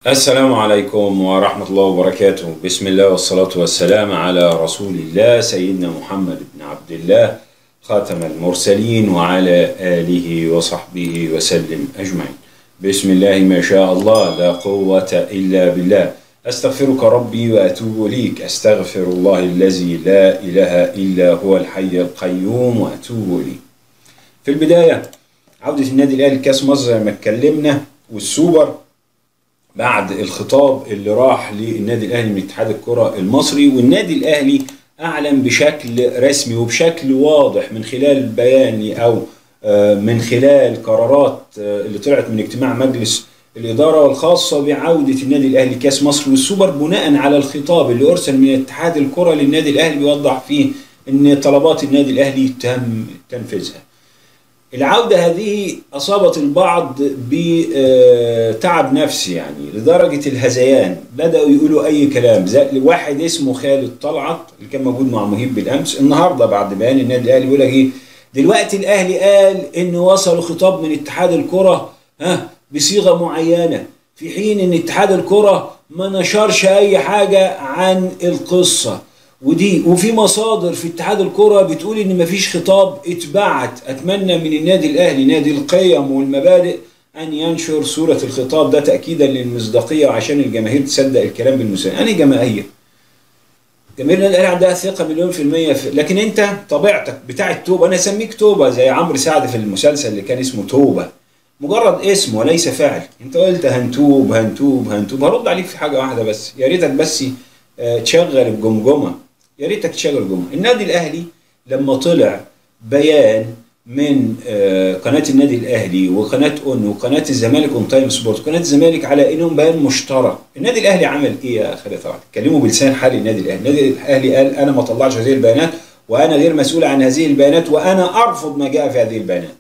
السلام عليكم ورحمة الله وبركاته بسم الله والصلاة والسلام على رسول الله سيدنا محمد بن عبد الله خاتم المرسلين وعلى آله وصحبه وسلم أجمعين بسم الله ما شاء الله لا قوة إلا بالله أستغفرك ربي وأتوب إليك أستغفر الله الذي لا إله إلا هو الحي القيوم وأتوب إليه في البداية عودة النادي الأهلي كأس مصر زي ما اتكلمنا والسوبر بعد الخطاب اللي راح للنادي الاهلي من اتحاد الكره المصري والنادي الاهلي اعلن بشكل رسمي وبشكل واضح من خلال بيان او من خلال قرارات اللي طلعت من اجتماع مجلس الاداره الخاصه بعوده النادي الاهلي كاس مصر والسوبر بناء على الخطاب اللي ارسل من اتحاد الكره للنادي الاهلي بيوضح فيه ان طلبات النادي الاهلي تم تنفيذها. العودة هذه أصابت البعض بتعب نفسي يعني لدرجة الهذيان بدأوا يقولوا أي كلام زي واحد اسمه خالد طلعت اللي كان موجود مع مهيب بالأمس النهاردة بعد بيان النادي الأهلي يقول لك إيه دلوقتي الأهلي قال إن وصلوا خطاب من اتحاد الكرة ها بصيغة معينة في حين إن اتحاد الكرة ما نشرش أي حاجة عن القصة ودي وفي مصادر في اتحاد الكره بتقول ان مفيش خطاب اتبعت اتمنى من النادي الاهلي نادي القيم والمبادئ ان ينشر صوره الخطاب ده تاكيدا للمصداقيه وعشان الجماهير تصدق الكلام بالمساند انا جماهير جماهير النادي الاهلي عندها ثقه مليون في الميه في لكن انت طبيعتك بتاع التوبه انا اسميك توبه زي عمرو سعد في المسلسل اللي كان اسمه توبه مجرد اسم وليس فعل انت قلت هنتوب هنتوب هنتوب هرد عليك في حاجه واحده بس يا ريتك بس تشغل الجمجمه يا ريتك تشغل جمعة النادي الاهلي لما طلع بيان من قناه النادي الاهلي وقناه اون وقناه الزمالك اون تايم سبورت وقناه الزمالك على انهم بيان مشترك النادي الاهلي عمل ايه يا خالد طبعا اتكلموا بلسان حال النادي الاهلي النادي الاهلي قال انا ما طلعش هذه البيانات وانا غير مسؤول عن هذه البيانات وانا ارفض ما جاء في هذه البيانات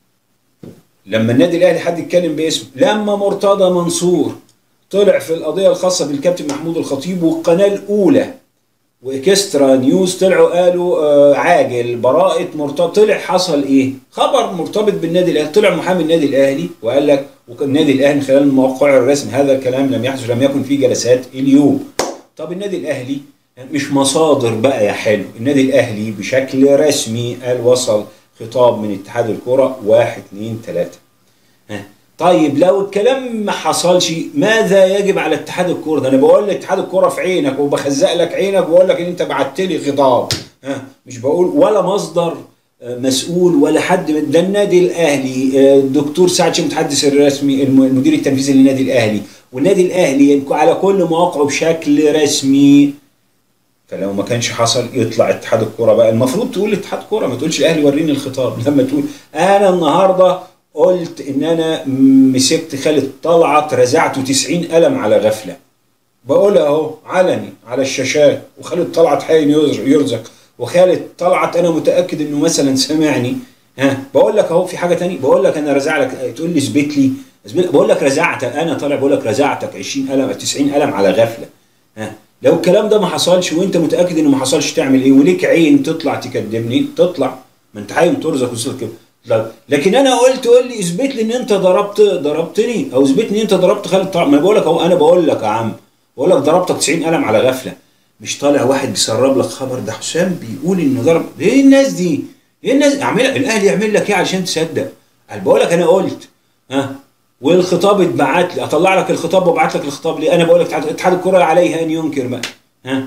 لما النادي الاهلي حد يتكلم باسمه لما مرتضى منصور طلع في القضيه الخاصه بالكابتن محمود الخطيب والقناه الاولى واكسترا نيوز طلعوا قالوا آه عاجل براءة مرتضى طلع حصل ايه؟ خبر مرتبط بالنادي الاهلي طلع محامي النادي الاهلي وقال لك النادي الاهلي خلال الموقع الرسمي هذا الكلام لم يحدث لم يكن فيه جلسات اليوم. طب النادي الاهلي مش مصادر بقى يا حلو، النادي الاهلي بشكل رسمي قال وصل خطاب من اتحاد الكرة واحد اثنين ثلاثة. ها طيب لو الكلام ما حصلش ماذا يجب على اتحاد الكوره ده انا بقول لاتحاد الكوره في عينك وبخزق لك عينك وبقول لك ان انت بعت لي خطاب ها مش بقول ولا مصدر مسؤول ولا حد ده النادي الاهلي الدكتور سعد شيخ المتحدث الرسمي المدير التنفيذي للنادي الاهلي والنادي الاهلي على كل مواقعه بشكل رسمي فلو ما كانش حصل يطلع اتحاد الكوره بقى المفروض تقول اتحاد كوره ما تقولش الاهلي وريني الخطاب لما تقول انا النهارده قلت ان انا مسكت خالد طلعت رزعته 90 قلم على غفله بقولها اهو علني على الشاشات وخالد طلعت حي يرزق وخالد طلعت انا متاكد انه مثلا سمعني ها بقول لك اهو في حاجه تاني بقول لك انا رزع لك تقول لي اثبت لي بقول لك رزعت انا طالع بقول لك رزعتك 20 قلم 90 قلم على غفله ها لو الكلام ده ما حصلش وانت متاكد انه ما حصلش تعمل ايه وليك عين تطلع تكدبني تطلع ما انت حاول ترزق وصل كده لكن انا قلت قول لي اثبت لي ان انت ضربت ضربتني او اثبت لي ان انت ضربت خالد طلع ما بقول لك اهو انا بقول لك يا عم بقول لك ضربتك 90 قلم على غفله مش طالع واحد بيسرب لك خبر ده حسام بيقول انه ضرب ايه الناس دي؟ ايه الناس اعمل الاهلي يعمل لك ايه علشان تصدق؟ قال بقول لك انا قلت ها والخطاب اتبعت لي اطلع لك الخطاب وابعت لك الخطاب ليه؟ انا بقول لك اتحاد الكره عليه ان ينكر بقى ها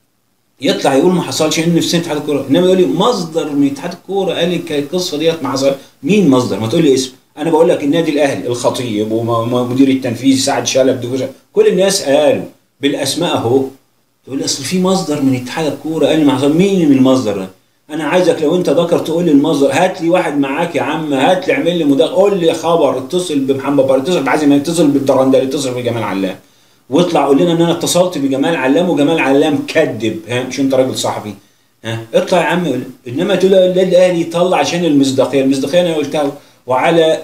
يطلع يقول ما حصلش ان في سنه اتحاد الكوره انما يقول لي مصدر من اتحاد الكوره قال لي القصه ديت ما حصل مين مصدر ما تقول لي اسم انا بقول لك النادي الاهلي الخطيب ومدير التنفيذي سعد شلب كل الناس قالوا بالاسماء اهو تقول لي اصل في مصدر من اتحاد الكوره قال لي ما حصل مين من المصدر ده انا عايزك لو انت ذكر تقول لي المصدر هات لي واحد معاك يا عم هات لي اعمل لي مداخله قول لي خبر اتصل بمحمد بار اتصل بعزم اتصل بالدرندلي اتصل بجمال علام واطلع قول لنا ان انا اتصلت بجمال علام وجمال علام كذب ها مش انت راجل صحفي ها اطلع يا عم قول انما تقول النادي الاهلي يطلع عشان المصداقيه المصداقيه انا قلتها وعلى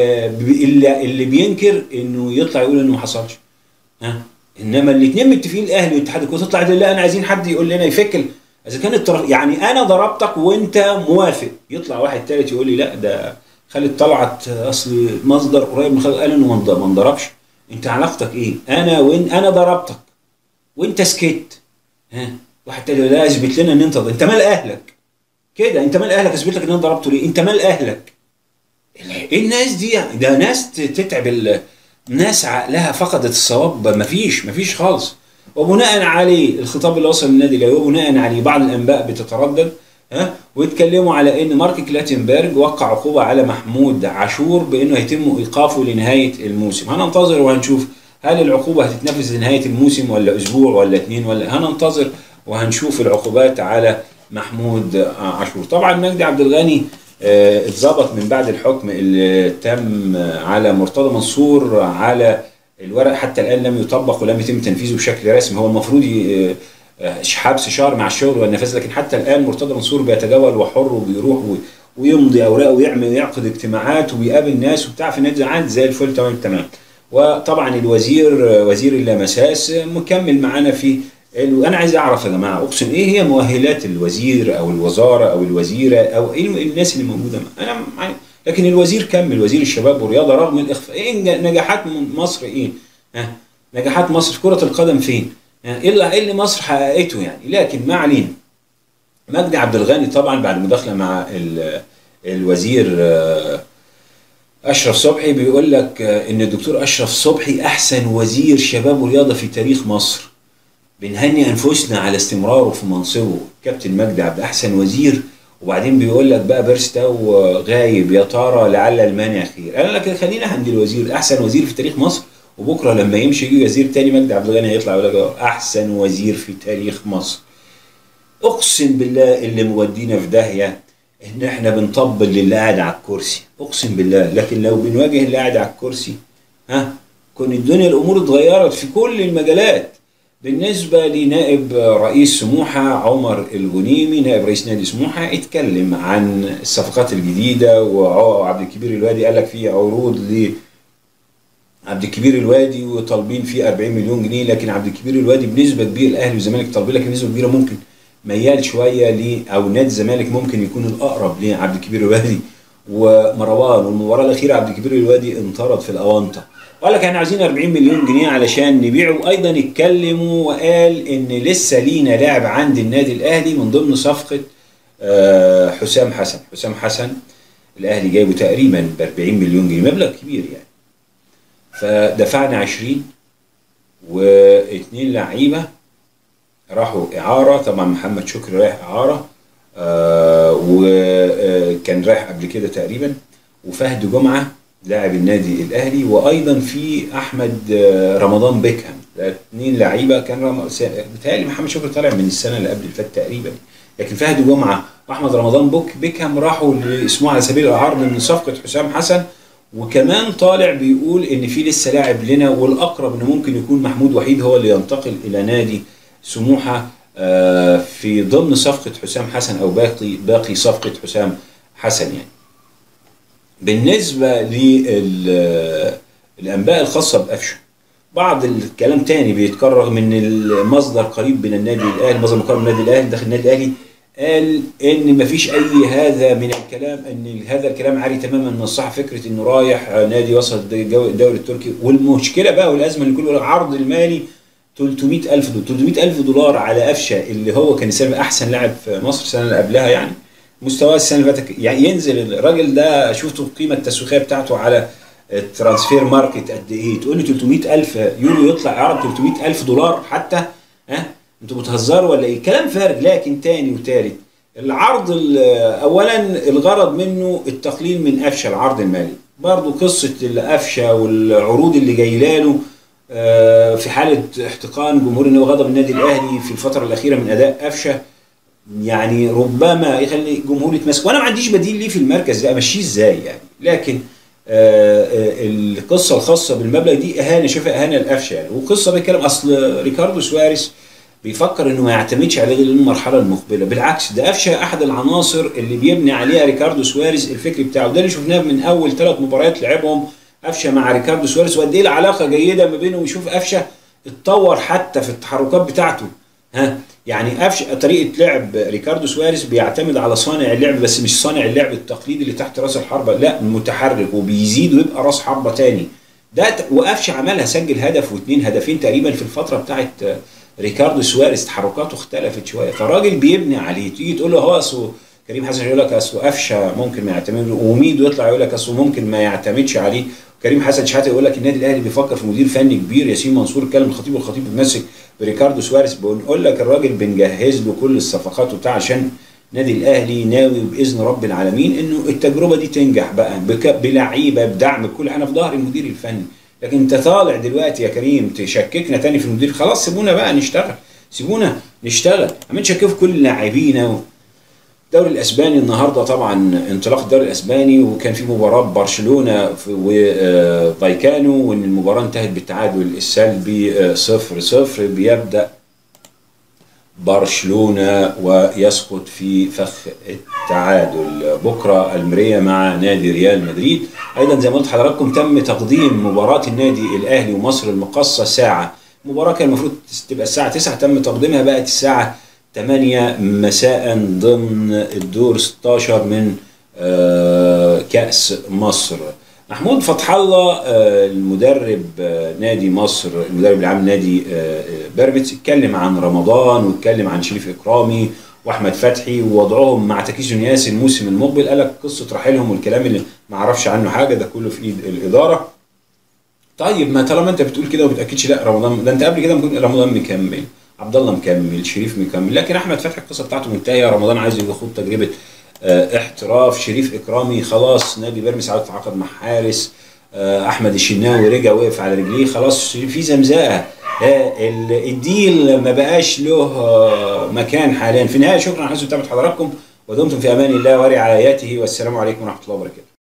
اللي, اللي بينكر انه يطلع يقول انه ما حصلش ها انما الاثنين متفقين الاهلي والاتحاد الكوره تطلع تقول لا انا عايزين حد يقول لنا يفك اذا كانت يعني انا ضربتك وانت موافق يطلع واحد ثالث يقول لي لا ده خالد طلعت اصل مصدر قريب من خالد قال انه ما انضربش انت علاقتك ايه انا وين انا ضربتك وانت سكت ها واحد تاني لا اثبت لنا ان انت انت مال اهلك كده انت مال اهلك اثبت لك ان انا ضربته ليه انت مال اهلك ايه الناس دي ده ناس تتعب ال... ناس عقلها فقدت الصواب مفيش مفيش خالص وبناء عليه الخطاب اللي وصل للنادي الاهلي وبناء عليه بعض الانباء بتتردد ها ويتكلموا على ان مارك كلاتنبرج وقع عقوبه على محمود عاشور بانه هيتم ايقافه لنهايه الموسم هننتظر وهنشوف هل العقوبه هتتنفذ لنهايه الموسم ولا اسبوع ولا اثنين ولا هننتظر وهنشوف العقوبات على محمود عاشور طبعا مجدي عبد الغني آه، اتظبط من بعد الحكم اللي تم على مرتضى منصور على الورق حتى الان لم يطبق ولم يتم تنفيذه بشكل رسمي هو المفروض ي- آه، حبس شهر مع الشغل والنفاذ لكن حتى الان مرتضى منصور بيتجول وحر وبيروح و- ويمضي اوراق ويعمل ويعقد اجتماعات وبيقابل ناس وبتاع في نادي عاد زي الفل تمام تمام وطبعا الوزير آه، وزير اللامساس آه، مكمل معانا في ال- انا عايز اعرف يا جماعه اقسم ايه هي مؤهلات الوزير او الوزاره او الوزيره او ايه الم- الناس اللي موجوده معاه؟ انا معايا لكن الوزير كمل وزير الشباب والرياضه رغم الاخفاء ايه نج- نجاحات م- مصر ايه؟ ها نجاحات مصر في كره القدم فين؟ ها؟ ايه اللي إيه اللي مصر حققته يعني لكن ما علينا مجدي عبد الغني طبعا بعد مداخله مع ال- الوزير آه، اشرف صبحي بيقول لك آه، ان الدكتور اشرف صبحي احسن وزير شباب ورياضه في تاريخ مصر بنهني انفسنا على استمراره في منصبه كابتن مجدي عبد احسن وزير وبعدين بيقول لك بقى بيرستاو غايب يا ترى لعل المانع خير قال لك خلينا عند الوزير احسن وزير في تاريخ مصر وبكره لما يمشي يجي وزير تاني مجدي عبد الغني هيطلع يقول لك احسن وزير في تاريخ مصر اقسم بالله اللي مودينا في داهيه ان احنا بنطبل للي قاعد على الكرسي اقسم بالله لكن لو بنواجه اللي قاعد على الكرسي ها كون الدنيا الامور اتغيرت في كل المجالات بالنسبة لنائب رئيس سموحة عمر الغنيمي نائب رئيس نادي سموحة اتكلم عن الصفقات الجديدة وعبد الكبير الوادي قال لك في عروض ل عبد الكبير الوادي وطالبين فيه 40 مليون جنيه لكن عبد الكبير الوادي بنسبة كبيرة الاهلي والزمالك طالبين لكن بنسبة كبيرة ممكن ميال شوية ل او نادي الزمالك ممكن يكون الاقرب لعبد الكبير الوادي ومروان والمباراة الأخيرة عبد الكبير الوادي انطرد في الأونطة وقال لك احنا عايزين 40 مليون جنيه علشان نبيعه وايضا اتكلموا وقال ان لسه لينا لاعب عند النادي الاهلي من ضمن صفقه آه، حسام حسن حسام حسن الاهلي جايبه تقريبا ب 40 مليون جنيه مبلغ كبير يعني فدفعنا 20 واثنين لعيبه راحوا اعاره طبعا محمد شكري رايح اعاره آه وكان رايح قبل كده تقريبا وفهد جمعه لاعب النادي الاهلي وايضا في احمد آه، رمضان بيكهام ده اثنين لعيبه كان رم... س- بيتهيألي محمد شكري طالع من السنه اللي قبل اللي فاتت تقريبا لكن فهد جمعه واحمد رمضان بوك بيكهام راحوا اسمه على سبيل العرض من صفقه حسام حسن وكمان طالع بيقول ان في لسه لاعب لنا والاقرب انه ممكن يكون محمود وحيد هو اللي ينتقل الى نادي سموحه آه، في ضمن صفقه حسام حسن او باقي باقي صفقه حسام حسن يعني. بالنسبه للانباء الخاصه بقفشه بعض الكلام تاني بيتكرر من المصدر قريب من النادي الاهلي مصدر مقرب من النادي الاهلي داخل النادي الاهلي قال ان مفيش اي هذا من الكلام ان هذا الكلام عاري تماما من الصح فكره انه رايح نادي وسط الدوري التركي والمشكله بقى والازمه اللي كل العرض المالي 300 ألف دولار 300 ألف دولار على قفشه اللي هو كان السنه احسن لاعب في مصر السنه اللي قبلها يعني مستواه السنه اللي فاتت يعني ينزل الراجل ده شفتوا القيمه التسويقيه بتاعته على الترانسفير ماركت قد ايه تقول لي 300 ألف يورو يطلع يعرض 300 ألف دولار حتى ها انتوا بتهزروا ولا ايه كلام فارغ لكن تاني وتالت العرض ال- اولا الغرض منه التقليل من قفشه العرض المالي برضو قصه القفشه والعروض اللي جايه له آه، في حاله احتقان جمهور النادي وغضب النادي الاهلي في الفتره الاخيره من اداء قفشه يعني ربما يخلي الجمهور يتمسك وانا ما عنديش بديل ليه في المركز ده امشيه ازاي يعني لكن آه، آه، القصه الخاصه بالمبلغ دي اهانه شايفها اهانه لقفشه يعني وقصه بيتكلم اصل ريكاردو سواريز بيفكر انه ما يعتمدش عليه غير المرحله المقبله بالعكس ده قفشه احد العناصر اللي بيبني عليها ريكاردو سواريز الفكر بتاعه ده اللي شفناه من اول ثلاث مباريات لعبهم قفشه مع ريكاردو سواريز وقد ايه العلاقه جيده ما بينهم ويشوف قفشه اتطور حتى في التحركات بتاعته ها يعني قفشه طريقه لعب ريكاردو سواريز بيعتمد على صانع اللعب بس مش صانع اللعب التقليدي اللي تحت راس الحربه لا متحرك وبيزيد ويبقى راس حربه تاني ده وقفش عملها سجل هدف واثنين هدفين تقريبا في الفتره بتاعت ريكاردو سواريز تحركاته اختلفت شويه فالراجل بيبني عليه تيجي تقول له هو اصله كريم حسن يقول لك اصله قفشه ممكن ما يعتمد وميدو يطلع يقول لك اصله ممكن ما يعتمدش عليه كريم حسن شحاته يقول لك النادي الاهلي بيفكر في مدير فني كبير ياسين منصور اتكلم الخطيب والخطيب بيمسك بريكاردو سواريز بنقول لك الراجل بنجهز له كل الصفقات وبتاع عشان النادي الاهلي ناوي باذن رب العالمين انه التجربه دي تنجح بقى بلعيبه بدعم بكل انا في ظهر المدير الفني لكن انت طالع دلوقتي يا كريم تشككنا تاني في المدير خلاص سيبونا بقى نشتغل سيبونا نشتغل عمال تشككوا في كل لاعبينا الدوري الاسباني النهارده طبعا انطلاق الدوري الاسباني وكان في مباراه برشلونه وفايكانو وان المباراه انتهت بالتعادل السلبي 0 0 بيبدا برشلونه ويسقط في فخ التعادل بكره المريه مع نادي ريال مدريد ايضا زي ما قلت لحضراتكم تم تقديم مباراه النادي الاهلي ومصر المقاصه ساعه المباراه كان المفروض تبقى الساعه 9 تم تقديمها بقت الساعه 8 مساء ضمن الدور 16 من كاس مصر محمود فتح الله المدرب نادي مصر المدرب العام نادي بيراميدز اتكلم عن رمضان واتكلم عن شريف اكرامي واحمد فتحي ووضعهم مع تكيس نياس الموسم المقبل قال لك قصه رحيلهم والكلام اللي ما اعرفش عنه حاجه ده كله في ايد الاداره طيب ما طالما انت بتقول كده وما بتاكدش لا رمضان ده انت قبل كده رمضان مكمل عبد الله مكمل شريف مكمل لكن احمد فتحي القصه بتاعته منتهيه رمضان عايز ياخد تجربه اه احتراف شريف اكرامي خلاص نادي بيراميدز عاوز يتعاقد مع حارس اه احمد الشناوي رجع وقف على رجليه خلاص في زمزقه اه الديل ما بقاش له مكان حاليا في النهايه شكرا على حسن متابعه حضراتكم ودمتم في امان الله ورعايته والسلام عليكم ورحمه الله وبركاته